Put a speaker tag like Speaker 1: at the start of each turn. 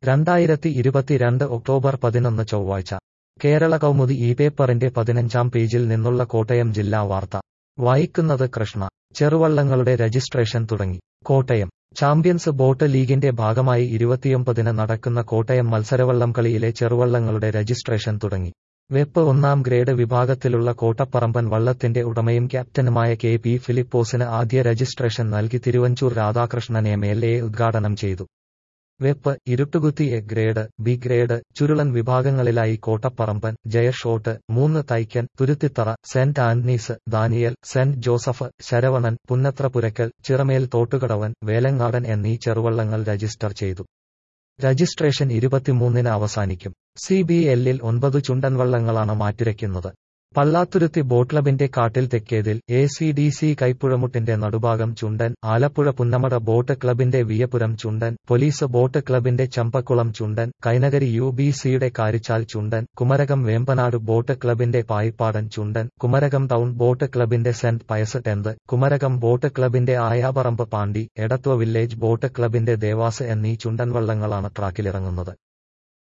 Speaker 1: രണ്ടായിരത്തി ഇരുപത്തിരണ്ട് ഒക്ടോബർ പതിനൊന്ന് ചൊവ്വാഴ്ച കേരള കൗമുദി ഈ പേപ്പറിന്റെ പതിനഞ്ചാം പേജിൽ നിന്നുള്ള കോട്ടയം ജില്ലാ വാർത്ത വായിക്കുന്നത് കൃഷ്ണ ചെറുവള്ളങ്ങളുടെ രജിസ്ട്രേഷൻ തുടങ്ങി കോട്ടയം ചാമ്പ്യൻസ് ബോട്ട് ലീഗിന്റെ ഭാഗമായി ഇരുപത്തിയൊമ്പതിന് നടക്കുന്ന കോട്ടയം മത്സരവള്ളം കളിയിലെ ചെറുവള്ളങ്ങളുടെ രജിസ്ട്രേഷൻ തുടങ്ങി വെപ്പ് ഒന്നാം ഗ്രേഡ് വിഭാഗത്തിലുള്ള കോട്ടപ്പറമ്പൻ വള്ളത്തിന്റെ ഉടമയും ക്യാപ്റ്റനുമായ കെ പി ഫിലിപ്പോസിന് ആദ്യ രജിസ്ട്രേഷൻ നൽകി Thiruvanchoor Radhakrishnan M L A ഉദ്ഘാടനം ചെയ്തു വെപ്പ് ഇരുട്ടുകുത്തി എ ഗ്രേഡ് ബി ഗ്രേഡ് ചുരുളൻ വിഭാഗങ്ങളിലായി കോട്ടപ്പറമ്പൻ ജയഷോട്ട് മൂന്ന് Thaikkan Thuruthithara Saint Antony's Daniel Saint Joseph Saravanan Punnathrapurakkal Chiramel Thottukadavan Velangadan എന്നീ ചെറുവള്ളങ്ങൾ രജിസ്റ്റർ ചെയ്തു രജിസ്ട്രേഷൻ ഇരുപത്തിമൂന്നിന് അവസാനിക്കും സി ബി എല്ലിൽ ഒൻപത് ചുണ്ടൻ വള്ളങ്ങളാണ് മാറ്റുരയ്ക്കുന്നത് പള്ളാത്തുരുത്തി ബോട്ട് ക്ലബിന്റെ Kattil Thekkethil A C D C കൈപ്പുഴമുട്ടിന്റെ നടുഭാഗം ചുണ്ടൻ ആലപ്പുഴ പുന്നമട ബോട്ട് ക്ലബിന്റെ വിയപുരം ചുണ്ടൻ പോലീസ് ബോട്ട് ക്ലബിന്റെ ചമ്പക്കുളം ചുണ്ടൻ കൈനകരി യു ബി സിയുടെ കാരിച്ചാൽ ചുണ്ടൻ കുമരകം വേമ്പനാട് ബോട്ട് ക്ലബിന്റെ പായിപ്പാടൻ ചുണ്ടൻ കുമരകം ടൗൺ ബോട്ട് ക്ലബിന്റെ Saint Pius tenth Kumarakom boat ക്ലബിന്റെ ആയാപറമ്പ് പാണ്ടി എടത്വ വില്ലേജ് ബോട്ട് ക്ലബിന്റെ ദേവാസ് എന്നീ ചുണ്ടൻ വള്ളങ്ങളാണ് ട്രാക്കിലിറങ്ങുന്നത്